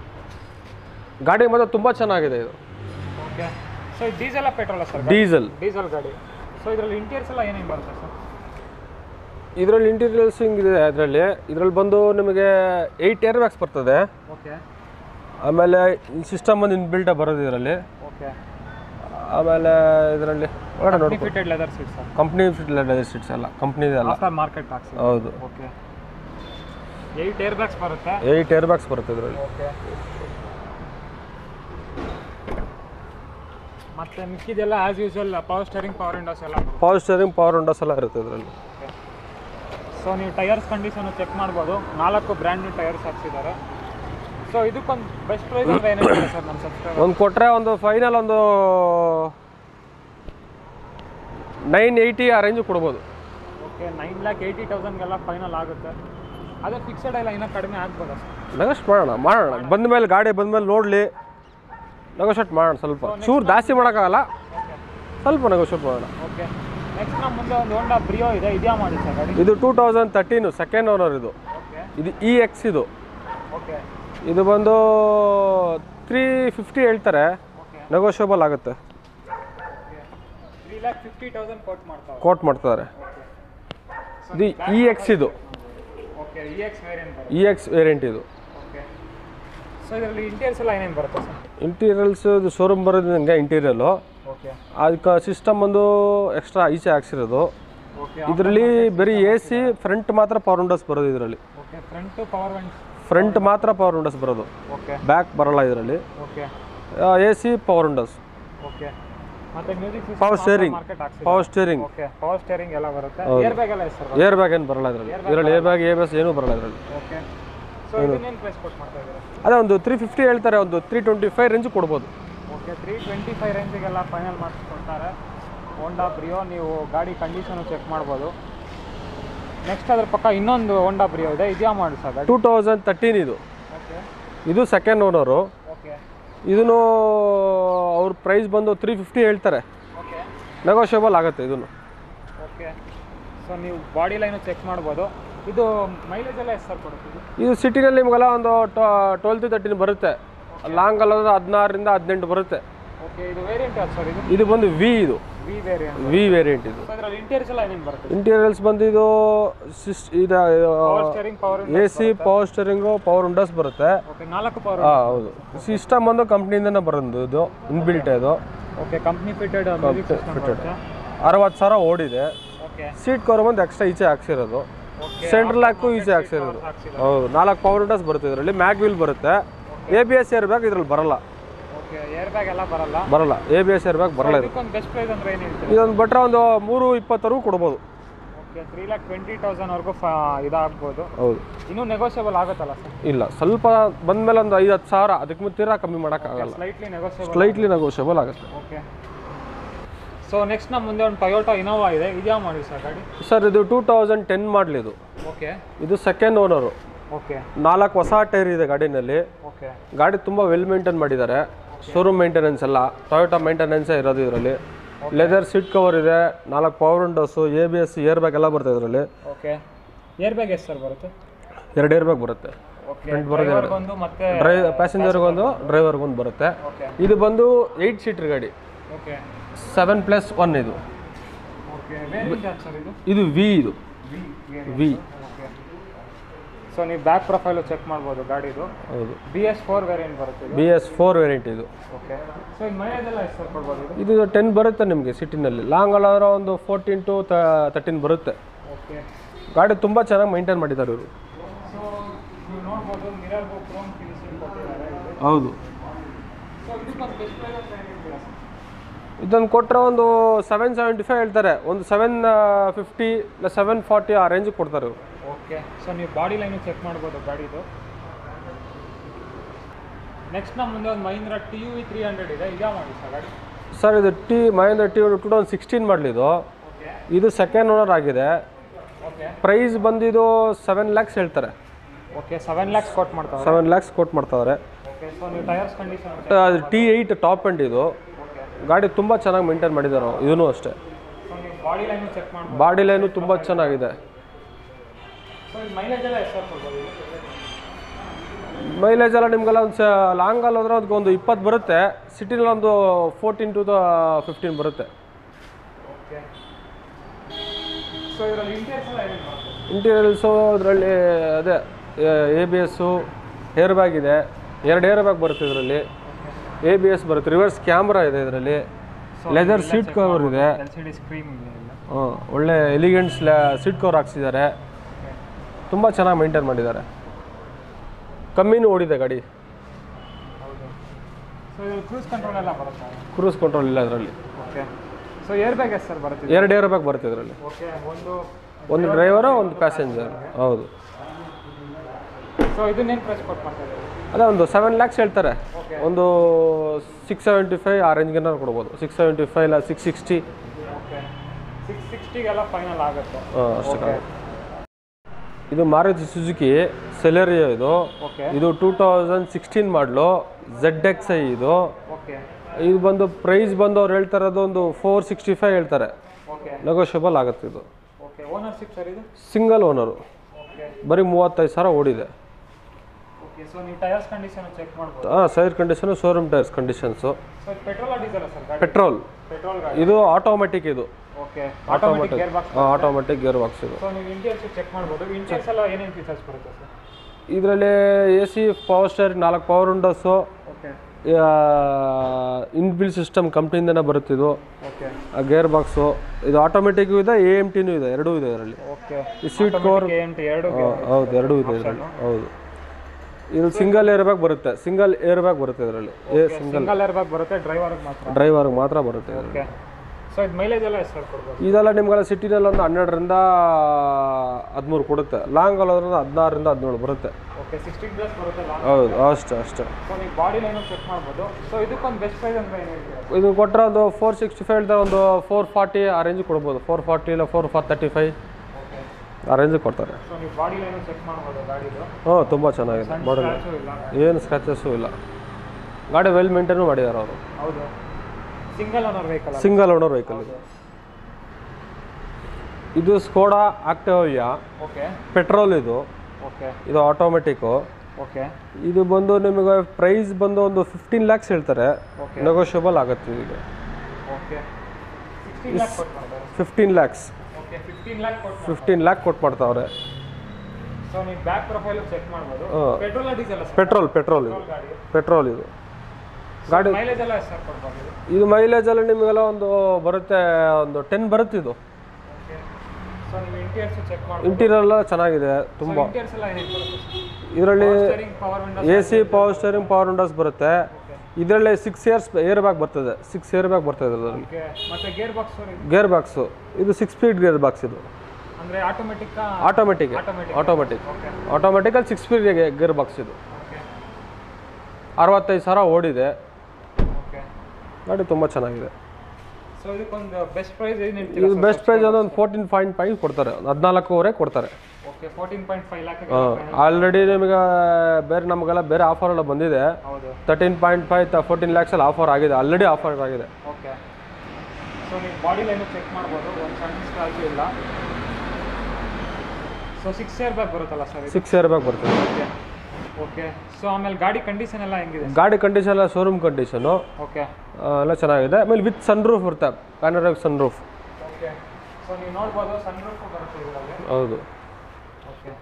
ಗಾಡಿ ಮಾತ್ರ ತುಂಬ ಚೆನ್ನಾಗಿದೆ ಇದು ಓಕೆ ಸೊ ಇದು ಡೀಸೆಲ್ ಪೆಟ್ರೋಲ ಸರ್ ಡೀಸೆಲ್ ಡೀಸೆಲ್ ಗಾಡಿ ಸೊ ಇದರಲ್ಲಿ ಇಂಟೀರಿಯರ್ಸ್ ಎಲ್ಲ ಏನೇನು ಬರುತ್ತೆ ಸರ್ ಇದರಲ್ಲಿ ಇಂಟೀರಿಯರ್ಸ್ ಹಿಂಗಿದೆ ಅದರಲ್ಲಿ ಇದರಲ್ಲಿ ಬಂದು ನಿಮಗೆ ಏಯ್ಟ್ ಏರ್ ಬ್ಯಾಗ್ಸ್ ಬರ್ತದೆ ಓಕೆ ಆಮೇಲೆ ಸಿಸ್ಟಮ್ ಒಂದು ಇನ್ಬಿಲ್ಟ ಬರೋದು ಇದರಲ್ಲಿ ಓಕೆ ಆಮೇಲೆ ಇದರಲ್ಲಿ ಒಳಗಡೆ ನೋಡ್ಬೋದು fitted leather seat sir company leather seats ಎಲ್ಲ ಕಂಪ್ನಿದೆ ಎಲ್ಲ ಆಫ್ಟರ್ ಮಾರ್ಕೆಟ್ ಹಾಕ್ಸಿ ಹೌದು ಓಕೆ ಏಯ್ಟ್ ಏರ್ ಬ್ಯಾಗ್ಸ್ ಬರುತ್ತೆ ಏಯ್ಟ್ ಏರ್ ಬ್ಯಾಗ್ಸ್ ಬರುತ್ತೆ ಇದರಲ್ಲಿ ಓಕೆ ಮತ್ತೆ ಮಿಕ್ಕಿದೆಲ್ಲ as usual power steering power windows ಎಲ್ಲ ಬರುತ್ತೆ ಪವರ್ ಸ್ಟೇರಿಂಗ್ ಪವರ್ ವಿಂಡೋಸ್ ಎಲ್ಲ ಇರುತ್ತೆ ಇದರಲ್ಲಿ ಸೊ ನೀವು ಟೈರ್ಸ್ ಕಂಡೀಷನ್ ಚೆಕ್ ಮಾಡ್ಬೋದು ನಾಲ್ಕು ಬ್ರ್ಯಾಂಡ್ ನ್ಯೂ ಟೈರ್ಸ್ ಹಾಕ್ಸಿದ್ದಾರೆ ಸೊ ಇದಕ್ಕೊಂದು ಬೆಸ್ಟ್ ಪ್ರೈಸ್ ಅಂದ್ರೆ ಏನಿದೆ ಸರ್ ನಮ್ಮ ಸಬ್ಸ್ಕ್ರೈಬರ್ ಒಂದು ಕೊಟ್ಟರೆ ಒಂದು ಫೈನಲ್ ಒಂದು ನೈನ್ ಏಯ್ಟಿ ಆ ರೇಂಜ್ ಕೊಡ್ಬೋದು ಓಕೆ ನೈನ್ ಲ್ಯಾಕ್ ಏಯ್ಟಿ ತೌಸಂಡ್ಗೆಲ್ಲ ಫೈನಲ್ ಆಗುತ್ತೆ ಅದೇ ಫಿಕ್ಸೆಡ್ ಎಲ್ಲ ಇನ್ನೂ ಕಡಿಮೆ ಆಗ್ಬೋದಾ ಸರ್ ನೆಗೋಸ್ಟ್ ಮಾಡೋಣ ಮಾಡೋಣ ಬಂದ ಮೇಲೆ ಗಾಡಿ ಬಂದ ಮೇಲೆ ನೋಡಲಿ ನೆಗೋಷಿಯೇಟ್ ಮಾಡೋಣ ಸ್ವಲ್ಪ ಚೂರು ಜಾಸ್ತಿ ಮಾಡೋಕ್ಕಾಗಲ್ಲ ಸ್ವಲ್ಪ ನೆಗೋಷಿಯೇಟ್ ಮಾಡೋಣ ಓಕೆ ನೆಕ್ಸ್ಟ್ ನಮ್ಮ ಮುಂದೆ ಒಂದು ಹೋಂಡಾ ಬ್ರಿಯೋ ಇದೆ ಇದ್ಯಾ ಮಾಡಿ ಸರ್ ಗಾಡಿ ಇದು two thousand thirteen second owner ಇದು ಓಕೆ ಇದು ಇ ಎಕ್ಸ್ ಇದು ಓಕೆ ಇದು ಬಂದು ತ್ರೀ ಫಿಫ್ಟಿ ಹೇಳ್ತಾರೆ ಓಕೆ ನೆಗೋಷಿಯಬಲ್ ಆಗುತ್ತೆ three lakh fifty thousand quote ಮಾಡ್ತಾವೆ ಕೋಟ್ ಮಾಡ್ತಾರೆ ಇದು ಇ ಎಕ್ಸ್ ಇದು ಓಕೆ ಇ ಎಕ್ಸ್ ವೇರಿಯಂಟ್ ಬರುತ್ತೆ ಇ ಎಕ್ಸ್ ವೇರಿಯಂಟ್ ಇದು ಓಕೆ ಸೊ ಇದರಲ್ಲಿ ಇಂಟೀರಿಯರ್ಸ್ ಎಲ್ಲ ಏನೇನು ಬರುತ್ತೆ ಸರ್ ಇಂಟೀರಿಯಲ್ಸ್ ಇದು ಶೋರೂಮ್ ಬರೋದು ನನಗೆ ಇಂಟೀರಿಯಲ್ಲು ಓಕೆ ಅದಕ್ಕೆ ಸಿಸ್ಟಮ್ ಒಂದು ಎಕ್ಸ್ಟ್ರಾ ಈಚೆ ಹಾಕ್ಸಿರೋದು ಓಕೆ ಇದರಲ್ಲಿ ಬರೀ ಎ ಸಿ ಫ್ರಂಟ್ ಮಾತ್ರ ಪವರ್ ವಿಂಡೋಸ್ ಬರೋದು ಇದರಲ್ಲಿ okay front power window front ಮಾತ್ರ ಪವರ್ ವಿಂಡೋಸ್ ಬರೋದು ಓಕೆ ಬ್ಯಾಕ್ ಬರಲ್ಲ ಇದರಲ್ಲಿ okay A C power windows okay ಮತ್ತೆ ಮ್ಯೂಸಿಕ್ ಪವರ್ ಸ್ಟೇರಿಂಗ್ ಮಾರ್ಕೆಟ್ ಹಾಕ್ಸಿ power steering okay power steering ಎಲ್ಲ ಬರುತ್ತೆ ಏರ್ ಬ್ಯಾಗ್ ಎಲ್ಲ ಎಷ್ಟು ಸರ್ ಏರ್ ಬ್ಯಾಗ್ ಏನು ಬರಲ್ಲ ಇದರಲ್ಲಿ ಇದರಲ್ಲಿ ಏರ್ ಬ್ಯಾಗ್ ಎ ಬಸ್ ಏನೂ ಬರಲ್ಲ ಇದರಲ್ಲಿ ಓಕೆ ಸೊ ಇದನ್ನೇನು ಪ್ರೈಸ್ ಕೊಟ್ಟು ಮಾಡ್ತಾ ಇದ್ದೀರಾ ಅದೇ ಒಂದು ತ್ರೀ ಫಿಫ್ಟಿ ಹೇಳ್ತಾರೆ ಒಂದು ತ್ರೀ ಟ್ವೆಂಟಿ ಫೈವ್ ರೇಂಜ್ ಕೊಡ್ಬೋದು ಓಕೆ ತ್ರೀ ಟ್ವೆಂಟಿ ಫೈವ್ ರೇಂಜಿಗೆಲ್ಲ ಫೈನಲ್ ಮಾಡಿಸ್ಕೊಡ್ತಾರೆ ಹೋಂಡಾ ಬ್ರಿಯೋ ನೀವು ಗಾಡಿ ಕಂಡೀಷನು ಚೆಕ್ ಮಾಡ್ಬೋದು ನೆಕ್ಸ್ಟ್ ಅದ್ರ ಪಕ್ಕ ಇನ್ನೊಂದು ಹೋಂಡಾ ಬ್ರಿಯೋ ಇದೆ ಇದ್ಯಾ ಮಾಡಿ ಸರ್ ಗಾಡಿ ಟೂ ತೌಸಂಡ್ ತರ್ಟೀನ್ ಇದು ಓಕೆ ಇದು ಸೆಕೆಂಡ್ ಓನರು ಓಕೆ ಇದನ್ನು ಅವ್ರ ಪ್ರೈಸ್ ಬಂದು ತ್ರೀ ಫಿಫ್ಟಿ ಹೇಳ್ತಾರೆ ಓಕೆ ನೆಗೋಷಿಯಬಲ್ ಆಗುತ್ತೆ ಇದನ್ನು ಓಕೆ ಸೊ ನೀವು ಬಾಡಿ ಲೈನು ಚೆಕ್ ಮಾಡ್ಬೋದು ಇದು ಮೈಲೇಜ್ ಎಲ್ಲ ಎಷ್ಟು ಸರ್ ಕೊಡುತ್ತೆ ಇದು ಇದು ಸಿಟಿನಲ್ಲಿ ನಿಮಗೆಲ್ಲ ಒಂದು ಟ್ವೆಲ್ ಟು ತರ್ಟೀನ್ ಬರುತ್ತೆ ಲಾಂಗ್ ಅಲ್ಲ ಹದಿನಾರರಿಂದ ಹದಿನೆಂಟು ಬರುತ್ತೆ ಓಕೆ ಇದು ವೇರಿಯಂಟ್ ಯಾವ್ದು ಸರ್ ಇದು ಇದು ಬಂದು ವಿ ಇದು ವಿ ವೇರಿಯಂಟ್ ವಿ ವೇರಿಯಂಟ್ ಇದು ಸೊ ಇದರಲ್ಲಿ ಇಂಟೀರಿಯರ್ಸ್ ಎಲ್ಲ ಏನೇನು ಬರುತ್ತೆ ಇಂಟೀರಿಯಲ್ಸ್ ಬಂದು ಇದು ಸಿಸ್ ಇದು power steering power A C power steering power windows ಬರುತ್ತೆ ಓಕೆ ನಾಲ್ಕು ಪವರ್ ಹಾಂ ಹೌದು ಸಿಸ್ಟಮ್ ಬಂದು ಕಂಪ್ನಿಯಿಂದನೇ ಬರೋದು ಇದು ಇನ್ಬಿಲ್ಟ್ ಇದು okay company fitted music system ಬರುತ್ತೆ ಅರವತ್ತು ಸಾವಿರ ಓಡಿದೆ ಓಕೆ ಸೀಟ್ ಕವರ್ ಬಂದು ಎಕ್ಸ್ಟ್ರಾ ಈಚೆ ಹಾಕ್ಸಿರೋದು ಓಕೆ ಸೆಂಟ್ರಲ್ ಹಾಕು ಈಚೆ ಹಾಕ್ಸಿರೋದು ಹಾಕ್ಸಿದ್ದಾರೆ ಹೌದು ನಾಲ್ಕು ಪವರ್ ವಿಂಡೋಸ್ ಬರುತ್ತೆ ಇದರಲ್ಲಿ ಮ್ಯಾಗ್ ವೀಲ್ ಬರುತ್ತೆ A B S air bag ಇದ್ರಲ್ಲಿ ಬರಲ್ಲ ಓಕೆ ಏರ್ ಬ್ಯಾಗ್ ಎಲ್ಲ ಬರಲ್ಲ ಬರಲ್ಲ A B S air bag ಬರಲ್ಲ ಇದು ಇದಕ್ಕೊಂದು ಬೆಸ್ಟ್ ಪ್ರೈಸ್ ಅಂದ್ರೆ ಏನು ಹೇಳ್ತೀರಿ ಇದೊಂದು ಬಿಟ್ರೆ ಒಂದು ಮೂರು ಇಪ್ಪತ್ತವರೆಗೂ ಕೊಡ್ಬೋದು ಓಕೆ ತ್ರೀ ಲ್ಯಾಕ್ ಟ್ವೆಂಟಿ ತೌಸಂಡ್ವರೆಗೂ ಫ ಇದಾಗ್ಬೋದು ಹೌದು ಇನ್ನೂ ನೆಗೋಷಿಯಬಲ್ ಆಗುತ್ತಲ್ಲ ಸರ್ ಇಲ್ಲ ಸ್ವಲ್ಪ ಬಂದಮೇಲೆ ಒಂದು ಐದು ಹತ್ತು ಸಾವಿರ ಅದಕ್ಕೆ ಮತ್ತೆ ತೀರಾ ಕಮ್ಮಿ ಮಾಡೋಕ್ಕಾಗಲ್ಲ ಸ್ಲೈಟ್ಲಿ ನೆಗೋಷಿಯಬಲ್ ಸ್ಲೈಟ್ಲಿ ನೆಗೋಷಿಯಬಲ್ ಆಗುತ್ತೆ ಓಕೆ ಸೊ ನೆಕ್ಸ್ಟ್ ನಮ್ಮ ಮುಂದೆ ಒಂದು ಟೊಯೋಟಾ ಇನೋವಾ ಇದೆ ಇದ್ಯಾ ಮಾಡಿ ಸರ್ ಗಾಡಿ ಸರ್ ಇದು ಟೂ ತೌಸಂಡ್ ಟೆನ್ ಮಾಡಲಿ ಇದು ಓಕೆ ಇದು ಸೆಕೆಂಡ್ ಓನರು ಓಕೆ ನಾಲ್ಕು ಹೊಸ ಟೈರ್ ಇದೆ ಗಾಡಿನಲ್ಲಿ ಓಕೆ ಗಾಡಿ ತುಂಬ ವೆಲ್ ಮೇಂಟೈನ್ ಮಾಡಿದ್ದಾರೆ ಶೋರೂಮ್ ಮೇಂಟೆನೆನ್ಸ್ ಎಲ್ಲ ಟೊಯೋಟಾ ಮೇಂಟೆನೆನ್ಸೇ ಇರೋದು ಇದರಲ್ಲಿ ಲೆದರ್ ಸೀಟ್ ಕವರ್ ಇದೆ ನಾಲ್ಕು power windows A B S air bag ಎಲ್ಲ ಬರುತ್ತೆ ಇದರಲ್ಲಿ ಓಕೆ ಏರ್ ಬ್ಯಾಗ್ ಎಷ್ಟು ಸರ್ ಬರುತ್ತೆ ಎರಡು ಏರ್ ಬ್ಯಾಗ್ ಬರುತ್ತೆ ಓಕೆ ಬಂದು ಮತ್ತೆ ಡ್ರೈ ಪ್ಯಾಸೆಂಜರ್ಗೊಂದು ಡ್ರೈವರ್ಗೊಂದು ಬರುತ್ತೆ ಓಕೆ ಇದು ಬಂದು ಏಯ್ಟ್ ಸೀಟ್ರ್ ಗಾಡಿ ಓಕೆ ಸೆವೆನ್ ಪ್ಲಸ್ ಒನ್ ಇದು ಓಕೆ ವೇರಿಯಂಟ್ ಯಾವ್ದು ಸರ್ ಇದು ಇದು ವಿ ಇದು ವಿ ವಿ ಓಕೆ ಸೊ ನೀವು ಬ್ಯಾಕ್ ಪ್ರೊಫೈಲು ಚೆಕ್ ಮಾಡ್ಬೋದು ಗಾಡಿದು ಹೌದು ಬಿ ಎಸ್ ಫೋರ್ ವೇರಿಯಂಟ್ ಬರುತ್ತೆ ಇದು ಬಿ ಎಸ್ ಫೋರ್ ವೇರಿಯಂಟ್ ಇದು ಓಕೆ ಸೊ ಇದು ಮೈಲೇಜ್ ಎಲ್ಲ ಎಷ್ಟು ಸರ್ ಕೊಡ್ಬೋದು ಇದು ಇದು ಟೆನ್ ಬರುತ್ತೆ ನಿಮಗೆ ಸಿಟಿನಲ್ಲಿ ಲಾಂಗ್ ಅಲ್ಲಾದ್ರೆ ಒಂದು ಫೋರ್ಟೀನ್ ಟು ತರ್ಟೀನ್ ಬರುತ್ತೆ ಓಕೆ ಗಾಡಿ ತುಂಬ ಚೆನ್ನಾಗಿ ಮೈಂಟೈನ್ ಮಾಡಿದ್ದಾರೆ ಇವರು ಸೊ ನೀವು ನೋಡ್ಬೋದು ಮಿರರ್ಗೂ ಕ್ರೋಮ್ ಫಿನಿಶಿಂಗ್ ಕೊಟ್ಟಿದ್ದಾರೆ ಇಲ್ಲಿ ಹೌದು ಸೊ ಇದಕ್ಕೊಂದು ಬೆಸ್ಟ್ ಪ್ರೈಸ್ ಅಂತ ಏನು ಹೇಳ್ತೀರಾ ಸರ್ ಇದನ್ನು ಕೊಟ್ಟರೆ ಒಂದು ಸೆವೆನ್ ಸೆವೆಂಟಿ ಫೈವ್ ಹೇಳ್ತಾರೆ ಒಂದು ಸೆವೆನ್ ಫಿಫ್ಟಿ ಇಲ್ಲ ಸೆವೆನ್ ಫಾರ್ಟಿ ಆ ರೇಂಜಿಗೆ ಕೊಡ್ತಾರೆ ಇವರು ಓಕೆ ಸೊ ನೀವು ಬಾಡಿ ಲೈನು ಚೆಕ್ ಮಾಡ್ಬೋದು ಗಾಡಿದು ನೆಕ್ಸ್ಟ್ ನಮ್ಮ ಮುಂದೆ ಒಂದು Mahindra T U V three hundred ಇದೆ ಇದೇ ಮಾಡಿ ಸರ್ ಗಾಡಿ ಸರ್ ಇದು T Mahindra T two thousand sixteen ಮಾಡಲಿದು ಓಕೆ ಇದು ಸೆಕೆಂಡ್ ಓನರ್ ಆಗಿದೆ ಓಕೆ ಪ್ರೈಸ್ ಬಂದಿದ್ದು ಸೆವೆನ್ ಲ್ಯಾಕ್ಸ್ ಹೇಳ್ತಾರೆ ಓಕೆ ಸೆವೆನ್ ಲ್ಯಾಕ್ಸ್ ಕೊಟ್ ಮಾಡ್ತಾವೆ ಸೆವೆನ್ ಲ್ಯಾಕ್ಸ್ ಕೊಟ್ಟು ಮಾಡ್ತಾವ್ರೆ ಓಕೆ ಸೊ ನೀವು ಟೈರ್ಸ್ ಕಂಡೀಷನ್ ಅದು ಟಿ ಏಯ್ಟ್ ಟಾಪ್ ಎಂಡ್ ಇದು ಓಕೆ ಗಾಡಿ ತುಂಬ ಚೆನ್ನಾಗಿ ಮೇಂಟೈನ್ ಮಾಡಿದ್ದಾರೆ ಇದೂ ಅಷ್ಟೇ ಸೊ ನೀವು ಬಾಡಿ ಲೈನು ಚೆಕ್ ಮಾಡ್ಬೋದು ಬಾಡಿ ಲೈನು ತುಂಬ ಚೆನ್ನಾಗಿದೆ ಸೊ ಇದು ಮೈಲೇಜ್ ಎಲ್ಲ ಎಷ್ಟು ಕೊಡ್ಬೋದು ಇದು? ಮೈಲೇಜ್ ಎಲ್ಲ ನಿಮಗೆಲ್ಲ ಒಂದು ಸ ಲಾಂಗಲ್ಲಿ ಹೋದ್ರೆ ಅದಕ್ಕೆ ಒಂದು ಇಪ್ಪತ್ತು ಬರುತ್ತೆ ಸಿಟಿನಲ್ಲಿ ಒಂದು ಫೋರ್ಟೀನ್ ಟು ಫಿಫ್ಟೀನ್ ಬರುತ್ತೆ ಓಕೆ ಸೊ ಇದರಲ್ಲಿ ಇಂಟೀರಿಯರ್ಸ್ ಎಲ್ಲ ಏನೇನು ಬರುತ್ತೆ ಇಂಟೀರಿಯಲ್ಸು ಅದರಲ್ಲಿ ಅದೇ A B S air bag ಇದೆ ಎರಡು ಏರ್ ಬ್ಯಾಗ್ ಬರುತ್ತೆ ಇದರಲ್ಲಿ ಎ ಬಿ ಎಸ್ ಬರುತ್ತೆ ರಿವರ್ಸ್ ಕ್ಯಾಮ್ರಾ ಇದೆ ಇದರಲ್ಲಿ ಲೆದರ್ ಸೀಟ್ ಕವರ್ ಇದೆ ಎಲ್ ಸಿ ಡಿ ಸ್ಕ್ರೀನ್ ಇದೆ ಇಲ್ಲ ಹ್ಮ್, ಒಳ್ಳೆ ಎಲಿಗೆಂಟ್ಸ್ ಸೀಟ್ ಕವರ್ ಹಾಕ್ಸಿದ್ದಾರೆ ತುಂಬ ಚೆನ್ನಾಗಿ ಮೇಂಟೈನ್ ಮಾಡಿದ್ದಾರೆ ಕಮ್ಮಿನೂ ಓಡಿದೆ ಗಾಡಿ ಹೌದು ಸೊ ಇದು ಕ್ರೂಸ್ ಕಂಟ್ರೋಲ್ ಎಲ್ಲ ಬರುತ್ತಾ ಕ್ರೂಸ್ ಕಂಟ್ರೋಲ್ ಇಲ್ಲ ಇದರಲ್ಲಿ ಓಕೆ ಸೊ ಏರ್ ಬ್ಯಾಗ್ ಎಷ್ಟು ಸರ್ ಬರುತ್ತೆ ಎರಡು ಏರ್ ಬ್ಯಾಗ್ ಬರುತ್ತೆ ಇದರಲ್ಲಿ ಓಕೆ ಒಂದು ಒಂದು ಡ್ರೈವರು ಒಂದು ಪ್ಯಾಸೆಂಜರ್ ಹೌದು ಸೊ ಇದನ್ನೇನು ಪ್ರೈಸ್ ಕೊಟ್ಟು ಮಾಡ್ತಾ ಇದ್ದೀವಿ ಅದೇ ಒಂದು ಸೆವೆನ್ ಲ್ಯಾಕ್ಸ್ ಹೇಳ್ತಾರೆ Okay. ಒಂದು ಸಿಕ್ಸ್ ಸೆವೆಂಟಿ ಫೈವ್ ಆ ರೇಂಜ್ಗೆ ಕೊಡ್ಬೋದು ಸಿಕ್ಸ್ ಸೆವೆಂಟಿ ಫೈವ್ ಇಲ್ಲ ಸಿಕ್ಸ್ ಸಿಕ್ಸ್ಟಿ ಓಕೆ ಸಿಕ್ಸ್ ಸಿಕ್ಸ್ಟಿಗೆಲ್ಲ ಫೈನಲ್ ಆಗುತ್ತೆ ಅಷ್ಟೇ ಇದು ಮಾರುತಿ ಸುಜುಕಿ ಸೆಲೆರಿಯೋ ಇದು ಓಕೆ ಇದು two thousand sixteen model Z X I ಇದು ಓಕೆ ಇದು ಬಂದು ಪ್ರೈಸ್ ಬಂದು ಅವ್ರು ಹೇಳ್ತಾ ಇರೋದು ಒಂದು ಫೋರ್ ಸಿಕ್ಸ್ಟಿ ಫೈವ್ ಹೇಳ್ತಾರೆ ಓಕೆ ನೆಗೋಷಿಯಬಲ್ ಆಗುತ್ತೆ ಇದು ಓಕೆ ಓನರ್ಶಿಪ್ ಸರ್ ಇದು ಸಿಂಗಲ್ ಓನರು ಓಕೆ ಬರೀ ಮೂವತ್ತೈದು ಸಾವಿರ ಓಡಿದೆ ಓಕೆ ಸೊ ನೀವು ಟಯರ್ಸ್ ಕಂಡೀಷನ್ ಚೆಕ್ ಮಾಡ್ಬೋದು ಹಾಂ side condition showroom tyres conditions so petrol diesel sir ಗಾಡಿ ಪೆಟ್ರೋಲ್ ಪೆಟ್ರೋಲ್ ಗಾಡಿ ಇದು ಆಟೋಮೆಟಿಕ್ ಇದು okay automatic gear box automatic gear box ಇದು ಸೊ ನೀವು ಇಂಟೀರಿಯರ್ಸ್ ಚೆಕ್ ಮಾಡ್ಬೋದು ಇಂಟೀರಿಯರ್ಸ್ ಎಲ್ಲ ಏನೇನು ಫೀಚರ್ಸ್ ಬರುತ್ತೆ ಸರ್ ಇದರಲ್ಲಿ ಎ ಸಿ ಪವರ್ ಸ್ಟೇರ್ ನಾಲ್ಕು power windows okay inbuilt system ಕಂಪ್ನಿಯಿಂದನೇ ಬರುತ್ತಿದ್ದು ಓಕೆ ಗೇರ್ ಬಾಕ್ಸು ಇದು ಆಟೋಮೆಟಿಕ್ ಇದೆ ಎ ಎಮ್ ಟಿನೂ ಇದೆ ಎರಡೂ ಇದೆ ಇದರಲ್ಲಿ ಓಕೆ ಈ ಸೀಟ್ ಕವರ್ ಕೆ ಎಮ್ ಟಿ ಎರಡು ಹೌದು ಎರಡೂ ಇದೆ ಇದರಲ್ಲಿ ಹೌದು ಇದು ಸಿಂಗಲ್ ಏರ್ ಬ್ಯಾಗ್ ಬರುತ್ತೆ ಸಿಂಗಲ್ ಏರ್ ಬ್ಯಾಗ್ ಬರುತ್ತೆ ಇದರಲ್ಲಿ ಏ ಸಿಂಗಲ್ ಸಿಂಗಲ್ ಏರ್ ಬ್ಯಾಗ್ ಬರುತ್ತೆ ಡ್ರೈವರ್ಗೆ ಮಾತ್ರ ಡ್ರೈವರ್ಗೆ ಮಾತ್ರ ಬರುತ್ತೆ ಇದರಲ್ಲಿ ಓಕೆ ಸೊ ಇದು ಮೈಲೇಜ್ ಎಲ್ಲ ಎಷ್ಟು ಸರ್ ಕೊಡ್ಬೋದು ಇದೆಲ್ಲ ನಿಮ್ಗೆಲ್ಲ ಸಿಟಿನಲ್ಲಿ ಒಂದು ಹನ್ನೆರಡರಿಂದ ಹದಿಮೂರು ಕೊಡುತ್ತೆ ಲಾಂಗ್ ಅಲ್ಲೋದ್ರಿಂದ ಹದಿನಾರರಿಂದ ಹದಿನೇಳು ಬರುತ್ತೆ ಓಕೆ ಸಿಕ್ಸ್ಟೀನ್ ಪ್ಲಸ್ ಬರುತ್ತೆ ಲಾಂಗ್ ಹೌದು ಅಷ್ಟೇ ಅಷ್ಟೇ ಸೊ ನೀವು ಬಾಡಿ ಲೈನು ಚೆಕ್ ಮಾಡ್ಬೋದು ಸೊ ಇದಕ್ಕೊಂದು ಬೆಸ್ಟ್ ಪ್ರೈಸ್ ಅಂದ್ರೆ ಏನು ಹೇಳ್ತೀರಾ ಇದು ಕೊಟ್ಟರೆ ಒಂದು ಫೋರ್ ಸಿಕ್ಸ್ಟಿ ಫೈವ್ ಹೇಳ್ತಾರೆ ಒಂದು ಫೋರ್ ಫಾರ್ಟಿ ಆ ರೇಂಜ್ ಕೊಡ್ಬೋದು ಫೋರ್ ಫಾರ್ಟಿ ಇಲ್ಲ four for thirty five okay ಆ ರೇಂಜಿಗೆ ಕೊಡ್ತಾರೆ ಸೊ ನೀವು ಬಾಡಿ ಲೈನು ಚೆಕ್ ಮಾಡ್ಬೋದು ಗಾಡಿದು ಹ್ಞೂ ತುಂಬ ಚೆನ್ನಾಗಿದೆ ಮಾಡಲ್ ಸ್ಕ್ರಾಚು ಇಲ್ಲ ಏನು ಸ್ಕ್ರಾಚಸ್ಸು ಇಲ್ಲ ಗಾಡಿ ವೆಲ್ ಮೇಂಟೈನು ಮಾಡಿದ್ದಾರೆ ಅವರು ಹೌದು single owner vehicle single owner vehicle ಇದು ಇದು ಸ್ಕೋಡಾ ಆಕ್ಟಿವಿಯಾ ಓಕೆ ಪೆಟ್ರೋಲ್ ಇದು ಓಕೆ ಇದು ಆಟೋಮೆಟಿಕ್ಕು ಓಕೆ ಇದು ಬಂದು ನಿಮಗೆ ಪ್ರೈಸ್ ಬಂದು ಒಂದು ಫಿಫ್ಟೀನ್ ಲ್ಯಾಕ್ಸ್ ಹೇಳ್ತಾರೆ Okay. ನೆಗೋಷಿಯಬಲ್ ಆಗುತ್ತೆ ಇದಕ್ಕೆ ಓಕೆ ಸಿಕ್ಸ್ಟೀನ್ ಲ್ಯಾಕ್ ಕೊಟ್ಟು ಮಾಡ್ತಾರೆ fifteen lakhs okay fifteen lakh ಕೊಟ್ಟು ಫಿಫ್ಟೀನ್ ಲ್ಯಾಕ್ ಕೊಟ್ಟು ಮಾಡ್ತಾವ್ರೆ ಸೊ ನೀವು ಬ್ಯಾಕ್ ಪ್ರೊಫೈಲ್ ಚೆಕ್ ಮಾಡ್ಬೋದು ಹಾಂ. Petrol diesel sir petrol petrol ಇದು ಗಾಡಿ ಪೆಟ್ರೋಲ್ ಇದು ಗಾಡಿ ಮೈಲೇಜ್ ಎಲ್ಲ ಎಷ್ಟು ಸರ್ ಕೊಡ್ಬೋದು ಇದು ಇದು ಮೈಲೇಜಲ್ಲಿ ನಿಮಗೆಲ್ಲ ಒಂದು ಬರುತ್ತೆ ಒಂದು ಟೆನ್ ಬರುತ್ತೆ ಇದು ಓಕೆ ಸೊ ನೀವು ಇಂಟೀರಿಯರ್ಸ್ ಚೆಕ್ ಮಾಡ್ಬೋದು ಇಂಟೀರಿಯರ್ ಚೆನ್ನಾಗಿದೆ ತುಂಬ ಇಂಟೀರಿಯರ್ಸ್ ಎಲ್ಲ ಏನೇನು ಬರುತ್ತೆ ಇದರಲ್ಲಿ steering power window A C power steering power windows ಬರುತ್ತೆ ಇದರಲ್ಲಿ ಸಿಕ್ಸ್ ಇಯರ್ಸ್ ಏರ್ ಬ್ಯಾಗ್ ಬರ್ತದೆ ಸಿಕ್ಸ್ ಏರ್ ಬ್ಯಾಗ್ ಬರ್ತದೆ ಇದರಲ್ಲಿ ಓಕೆ ಮತ್ತೆ ಗೇರ್ ಬಾಕ್ಸ್ ಗೇರ್ ಬಾಕ್ಸು ಇದು ಸಿಕ್ಸ್ ಸ್ಪೀಡ್ ಗೇರ್ ಬಾಕ್ಸ್ ಇದು ಅಂದ್ರೆ automatic automatic Automatic. Automatic okay ಆಟೋಮೆಟಿಕಲ್ಲಿ ಸಿಕ್ಸ್ ಸ್ಪೀಡ್ ಗೇರ್ ಬಾಕ್ಸ್ ಇದು ಓಕೆ ಅರವತ್ತೈದು ಸಾವಿರ ಓಡಿದೆ ಓಕೆ ಗಾಡಿ ತುಂಬ ಚೆನ್ನಾಗಿದೆ ಸೊ ಇದಕ್ಕೊಂದು ಬೆಸ್ಟ್ ಪ್ರೈಸ್ ಏನು ಇದು ಹೇಳ್ತೀರಾ ಬೆಸ್ಟ್ ಪ್ರೈಸ್ ಅಂದ್ರೆ ಒಂದು ಫೋರ್ಟೀನ್ ಪಾಯಿಂಟ್ ಫೈವ್ ಕೊಡ್ತಾರೆ ಒಂದು ಹದಿನಾಲ್ಕೂವರೆ ಕೊಡ್ತಾರೆ okay fourteen point five lakh already ನಿಮಗೆ ಬೇರೆ ನಮಗೆಲ್ಲ ಬೇರೆ ಆಫರ್ ಎಲ್ಲ ಬಂದಿದೆ ಹೌದು ತರ್ಟೀನ್ ಪಾಯಿಂಟ್ ಫೈವ್ ಫೋರ್ಟೀನ್ ಲ್ಯಾಕ್ಸಲ್ಲಿ ಆಫರ್ ಆಗಿದೆ ಆಲ್ರೆಡಿ ಆಫರ್ ಆಗಿದೆ ಓಕೆ ಸೊ ನೀವು ಬಾಡಿ ಲೈನು ಚೆಕ್ ಮಾಡ್ಬೋದು ಒಂದು ಸಣ್ಣ ಸ್ಕ್ರಾಚು ಇಲ್ಲ ಸೊ ಸಿಕ್ಸ್ ಇಯರ್ ಬ್ಯಾಕ್ ಬರುತ್ತಲ್ಲ ಸರ್ ಇದು ಸಿಕ್ಸ್ ಇಯರ್ ಬ್ಯಾಗ್ ಬರ್ತದೆ ಓಕೆ ಓಕೆ ಸೊ ಆಮೇಲೆ ಗಾಡಿ ಕಂಡೀಷನ್ ಎಲ್ಲ ಹೆಂಗಿದೆ ಗಾಡಿ ಕಂಡೀಷನ್ ಎಲ್ಲ ಶೋರೂಮ್ ಕಂಡೀಷನು ಓಕೆ ಎಲ್ಲ ಚೆನ್ನಾಗಿದೆ ಆಮೇಲೆ ವಿತ್ ಸನ್ ರೂಫ್ ಇರುತ್ತೆ panoramic sun roof okay so ನೀವು ನೋಡ್ಬೋದು ಸನ್ ರೂಫ್ ಬರುತ್ತೆ ಇದರಲ್ಲಿ ಹೌದು ಓಕೆ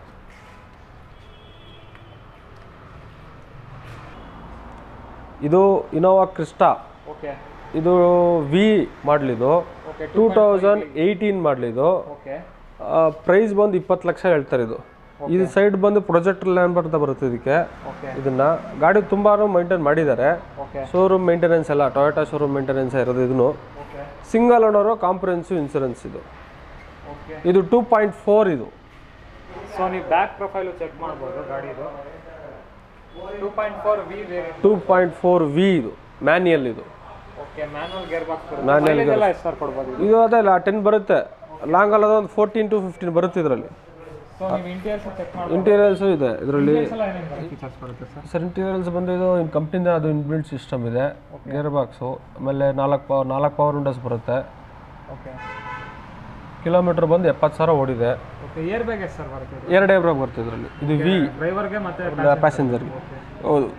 ಇದು ಇನೋವಾ ಕ್ರಿಸ್ಟಾ ಓಕೆ ಇದು ವಿ ಮಾಡಲಿದು ಓಕೆ ಟೂ ತೌಸಂಡ್ ಏಯ್ಟೀನ್ ಮಾಡಲಿದು ಓಕೆ ಪ್ರೈಸ್ ಬಂದು ಇಪ್ಪತ್ತು ಲಕ್ಷ ಹೇಳ್ತಾರೆ ಇದು ಇದು ಸೈಡ್ ಬಂದು ಪ್ರೊಜೆಕ್ಟ್ ಲ್ಯಾಂಡ್ ಅಂತ ಬರುತ್ತೆ ಇದಕ್ಕೆ ಓಕೆ ಇದನ್ನ ಗಾಡಿ ತುಂಬಾ ಮೈಂಟೈನ್ ಮಾಡಿದ್ದಾರೆ ಓಕೆ ಶೋರೂಮ್ ಮೇಂಟೆನೆನ್ಸ್ ಎಲ್ಲ ಟೊಯೋಟಾ ಶೋರೂಮ್ ಮೇಂಟೆನೆನ್ಸ್ ಇರೋದು ಇದನ್ನು okay single owner comprehensive insurance ಇದು ಓಕೆ ಇದು ಟೂ ಪಾಯಿಂಟ್ ಫೋರ್ ಇದು ಸೊ ನೀವು ಬ್ಯಾಕ್ ಪ್ರೊಫೈಲು ಚೆಕ್ ಮಾಡ್ಬೋದು ಗಾಡಿದು two point four V variant two point four V ಇದು ಮ್ಯಾನ್ಯಲ್ ಇದು okay manual gear box Manual ಬರುತ್ತೆ gear ಎಲ್ಲ ಎಷ್ಟು ಸರ್ ಕೊಡ್ಬೋದು ಇದು ಇದು ಅದೇ ಟೆನ್ ಬರುತ್ತೆ ಲಾಂಗ್ ಅಲ್ಲದ ಒಂದು ಫೋರ್ಟೀನ್ ಟು ಫಿಫ್ಟೀನ್ ಬರುತ್ತೆ ಇದರಲ್ಲಿ ಸೊ ನೀವು ಇಂಟೀರಿಯರ್ಸ್ ಚೆಕ್ ಮಾಡ್ಬೋದು ಇಂಟೀರಿಯಲ್ಸು ಇದೆ ಇದರಲ್ಲಿ Interiors ಎಲ್ಲ ಏನೇನು ಫೀಚರ್ಸ್ ಬರುತ್ತೆ ಸರ್ ಸರ್ ಇಂಟೀರಿಯಲ್ಸ್ ಬಂದು ಇದು ಇನ್ ಕಂಪ್ನಿಯಿಂದ ಅದು ಇನ್ಬಿಲ್ಟ್ ಸಿಸ್ಟಮ್ ಇದೆ ಗೇರ್ ಬಾಕ್ಸು ಆಮೇಲೆ ನಾಲ್ಕು ಪವರ್ ನಾಲ್ಕು ಪವರ್ ವಿಂಡೋಸ್ ಬರುತ್ತೆ ಓಕೆ ಕಿಲೋಮೀಟರ್ ಬಂದು ಎಪ್ಪತ್ತು ಸಾವಿರ ಓಡಿದೆ ಓಕೆ ಇಯರ್ ಬ್ಯಾಗ್ ಎಷ್ಟು ಸರ್ ಬರುತ್ತೆ ಇದು ಎರಡು ಏರ್ ಬರುತ್ತೆ ಇದರಲ್ಲಿ ಇದು ವಿ ಡ್ರೈವರ್ಗೆ ಮತ್ತೆ ಪ್ಯಾಸೆಂಜರ್ಗೆ ಹೌದು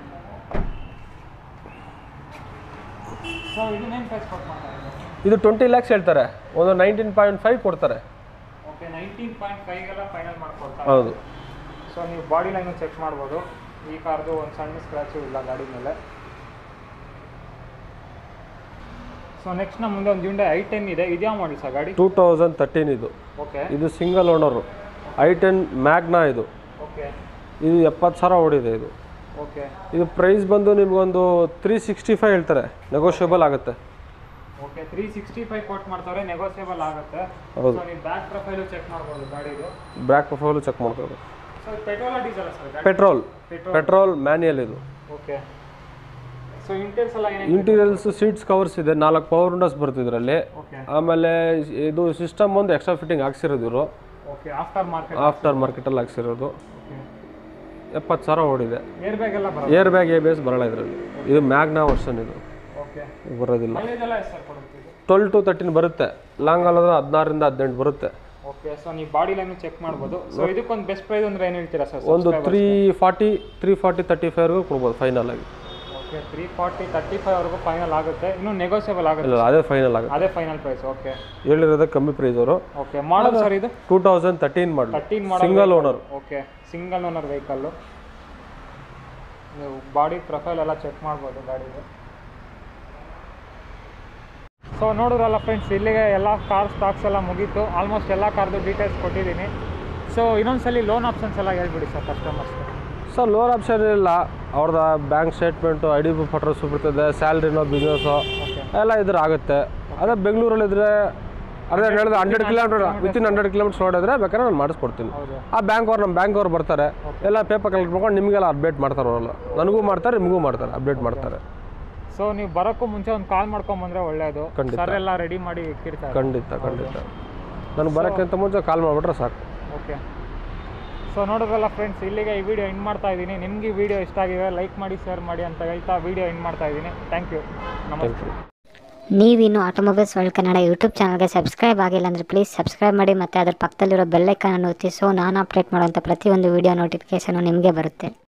ಸೊ ಇದನ್ನೇನು ಪ್ರೈಸ್ ಕೊಟ್ಟು ಮಾಡ್ತಾರೆ ಇದು ಟ್ವೆಂಟಿ ಲ್ಯಾಕ್ಸ್ ಹೇಳ್ತಾರೆ ಒಂದು ನೈನ್ಟೀನ್ ಪಾಯಿಂಟ್ ಫೈವ್ ಕೊಡ್ತಾರೆ ಓಕೆ ನೈನ್ಟೀನ್ ಪಾಯಿಂಟ್ ಫೈವ್ಗೆಲ್ಲ ಫೈನಲ್ ಮಾಡ್ಕೊಡ್ತಾರೆ ಹೌದು ಸೊ ನೀವು ಬಾಡಿ ಲೈನು ಚೆಕ್ ಮಾಡ್ಬೋದು ಈ ಕಾರ್ದು ಒಂದು ಸಣ್ಣ ಸ್ಕ್ರ್ಯಾಚು ಇಲ್ಲ ಗಾಡಿ ಮೇಲೆ ಸೊ ನೆಕ್ಸ್ಟ್ ನಮ್ಮ ಮುಂದೆ ಒಂದು ಯುಂಡೆ ಐ ಟೆನ್ ಇದೆ ಇದ್ಯಾವ ಮಾಡಲ್ ಸರ್ ಗಾಡಿ ಟೂ ತೌಸಂಡ್ ತರ್ಟೀನ್ ಇದು ಓಕೆ ಇದು single owner i ten Magna ಇದು ಓಕೆ ಇದು ಎಪ್ಪತ್ತು ಸಾವಿರ ಓಡಿದೆ ಇದು ಓಕೆ ಇದು ಪ್ರೈಸ್ ಬಂದು ನಿಮಗೊಂದು ತ್ರೀ ಸಿಕ್ಸ್ಟಿ ಫೈವ್ ಹೇಳ್ತಾರೆ ನೆಗೋಷಿಯಬಲ್ ಆಗುತ್ತೆ okay three sixty five quote ಮಾಡ್ತಾರೆ ನೆಗೋಸಿಯಬಲ್ ಆಗುತ್ತೆ ಹೌದು. ಸೊ ನೀವು ಬ್ಯಾಕ್ ಪ್ರೊಫೈಲು ಚೆಕ್ ಮಾಡ್ಬೋದು ಗಾಡಿದು ಬ್ಯಾಕ್ ಪ್ರೊಫೈಲು ಚೆಕ್ ಮಾಡ್ಕೋದು ಸೊ ಪೆಟ್ರೋಲ್ ಡೀಸೆಲ್ ಸರ್ ಗಾಡಿ ಪೆಟ್ರೋಲ್ ಪೆಟ್ರೋಲ್ ಪೆಟ್ರೋಲ್ ಮ್ಯಾನ್ಯಲ್ ಇದು ಓಕೆ ಸೊ ಇಂಟೀರಿಯರ್ಸ್ ಎಲ್ಲ ಏನೇನು ಇಂಟೀರಿಯಲ್ಸ್ ಸೀಟ್ಸ್ ಕವರ್ಸ್ ಇದೆ ನಾಲ್ಕು ಪವರ್ ವಿಂಡೋಸ್ ಬರುತ್ತೆ ಇದರಲ್ಲಿ ಓಕೆ ಆಮೇಲೆ ಇದು ಸಿಸ್ಟಮ್ ಒಂದು ಎಕ್ಸ್ಟ್ರಾ ಫಿಟ್ಟಿಂಗ್ ಹಾಕ್ಸಿರೋದು ಇವರು ಓಕೆ ಆಫ್ಟರ್ ಮಾರ್ಕೆಟ್ ಆಫ್ಟರ್ ಮಾರ್ಕೆಟಲ್ಲಿ ಹಾಕ್ಸಿರೋದು ಓಕೆ ಎಪ್ಪತ್ತು ಸಾವಿರ ಓಡಿದೆ ಏರ್ ಬ್ಯಾಗ್ ಎಲ್ಲ ಬರುತ್ತೆ air bag A B S ಬರಲ್ಲ ಇದರಲ್ಲಿ ಇದು ಮ್ಯಾಗ್ನಾ ವರ್ಷನ್ ಇದು ಓಕೆ ಬರೋದಿಲ್ಲ ಮೈಲೇಜ್ ಎಲ್ಲ ಎಷ್ಟು ಸರ್ ಕೊಡುತ್ತೆ ಇದು ಟ್ವೆಲ್ ಟು ತರ್ಟೀನ್ ಬರುತ್ತೆ ಲಾಂಗ್ ಅಲ್ಲದ್ರೆ ಹದಿನಾರರಿಂದ ಹದಿನೆಂಟು ಬರುತ್ತೆ ಓಕೆ ಸೊ ನೀವು ಬಾಡಿ ಲೈನು ಚೆಕ್ ಮಾಡ್ಬೋದು ಸೊ ಇದಕ್ಕೊಂದು ಬೆಸ್ಟ್ ಪ್ರೈಸ್ ಅಂದ್ರೆ ಏನು ಹೇಳ್ತೀರಾ ಸರ್ ಒಂದು three forty three forty thirty ಫೈವ್ಗೂ ಕೊಡ್ಬೋದು ಫೈನಲ್ ಆಗಿ okay three forty thirty five ವರೆಗೂ ಫೈನಲ್ ಆಗುತ್ತೆ ಇನ್ನೂ ನೆಗೋಸಿಯಬಲ್ ಆಗುತ್ತೆ ಇಲ್ಲ ಅದೇ ಫೈನಲ್ ಆಗುತ್ತೆ ಅದೇ ಫೈನಲ್ ಪ್ರೈಸ್ ಓಕೆ ಹೇಳಿರೋದೇ ಕಮ್ಮಿ ಪ್ರೈಸ್ ಅವರು ಓಕೆ ಮಾಡಲ್ ಸರ್ ಇದು ಟೂ ತೌಸಂಡ್ ತರ್ಟೀನ್ ಮಾಡಲಿ thirteen model single owner okay single owner vehicle ನೀವು ಬಾಡಿ ಪ್ರೊಫೈಲ್ ಎಲ್ಲ ಚೆಕ್ ಮಾಡ್ಬೋದು ಗಾಡಿದು ಸೊ ನೋಡಿದ್ರಲ್ಲ ಫ್ರೆಂಡ್ಸ್ ಇಲ್ಲಿಗೆ ಎಲ್ಲ ಕಾರ್ ಸ್ಟಾಕ್ಸ್ ಎಲ್ಲ ಮುಗೀತು ಆಲ್ಮೋಸ್ಟ್ ಎಲ್ಲ ಕಾರ್ದು ಡೀಟೇಲ್ಸ್ ಕೊಟ್ಟಿದ್ದೀನಿ ಸೊ ಇನ್ನೊಂದ್ಸಲಿ ಲೋನ್ ಆಪ್ಷನ್ಸ್ ಎಲ್ಲ ಹೇಳ್ಬಿಡಿ ಸರ್ ಕಸ್ಟಮರ್ಸ್ಗೆ ಸರ್ ಲೋನ್ ಆಪ್ಷನ್ ಇಲ್ಲ ಅವ್ರದ್ದು bank statement I D book photos ಬರ್ತದೆ ಸ್ಯಾಲ್ರಿನೋ ಬಿಸ್ನೆಸ್ಸು ಓಕೆ ಎಲ್ಲ ಇದ್ರ ಆಗುತ್ತೆ ಅದೇ ಬೆಂಗಳೂರಲ್ಲಿದ್ದರೆ ಅದೇ ಹೇಳಿದ್ರೆ hundred kilometer within hundred kilometers ಹೊಡೆದ್ರೆ ಬೇಕಾದ್ರೆ ನಾನು ಮಾಡಿಸ್ಕೊಡ್ತೀನಿ ಹೌದು ಆ ಬ್ಯಾಂಕ್ ಅವ್ರು ನಮ್ಮ ಬ್ಯಾಂಕ್ ಅವ್ರು ಬರ್ತಾರೆ ಎಲ್ಲ ಪೇಪರ್ ಕಲೆಕ್ಟ್ ಮಾಡ್ಕೊಂಡು ನಿಮಗೆಲ್ಲ ಅಪ್ಡೇಟ್ ಮಾಡ್ತಾರೆ ಅವರೆಲ್ಲ ನನಗೂ ಮಾಡ್ತಾರೆ ನಿಮಗೂ ಮಾಡ್ತಾರೆ ಅಪ್ಡೇಟ್ ಮಾಡ್ತಾರೆ ಸೊ ನೀವು ಬರೋಕ್ಕೂ ಮುಂಚೆ ಒಂದು ಕಾಲ್ ಮಾಡ್ಕೊಂಬಂದ್ರೆ ಒಳ್ಳೆಯದು ಖಂಡಿತ. ಸರ್ ಎಲ್ಲ ರೆಡಿ ಮಾಡಿ ಇಕ್ಕಿರ್ತಾರೆ ಖಂಡಿತ ಖಂಡಿತ ನನಗೆ ಬರೋಕ್ಕಿಂತ ಮುಂಚೆ ಕಾಲ್ ಮಾಡಿಬಿಟ್ರೆ ಸಾಕು ಓಕೆ ಸೊ ನೋಡೋದಲ್ಲ ಫ್ರೆಂಡ್ಸ್ ಇಲ್ಲಿಗೆ ಈ ವಿಡಿಯೋ ಎಂಡ್ ಮಾಡ್ತಾ ಇದ್ದೀನಿ ನಿಮ್ಗೆ ಈ ವಿಡಿಯೋ ಇಷ್ಟ ಆಗಿದೆ ಲೈಕ್ ಮಾಡಿ ಶೇರ್ ಮಾಡಿ ಅಂತ ಹೇಳ್ತಾ ವಿಡಿಯೋ ಎಂಡ್ ಮಾಡ್ತಾ ಇದ್ದೀನಿ ಥ್ಯಾಂಕ್ ಯು ನಮಸ್ತೆ ನೀವಿನ್ನು ಆಟೋಮೊಬೈಲ್ಸ್ ವರ್ಲ್ಡ್ ಕನ್ನಡ ಯೂಟ್ಯೂಬ್ ಚಾನಲ್ಗೆ ಸಬ್ಸ್ಕ್ರೈಬ್ ಆಗಿಲ್ಲ ಅಂದರೆ ಪ್ಲೀಸ್ ಸಬ್ಸ್ಕ್ರೈಬ್ ಮಾಡಿ ಮತ್ತು ಅದರ ಪಕ್ಕದಲ್ಲಿರೋ ಬೆಲ್ಲೈಕನನ್ನು ಒತ್ತಿ ಸೊ ನಾನು ಅಪ್ಡೇಟ್ ಮಾಡುವಂಥ ಪ್ರತಿಯೊಂದು ವೀಡಿಯೋ ನೋಟಿಫಿಕೇಷನು ನಿಮಗೆ ಬರುತ್ತೆ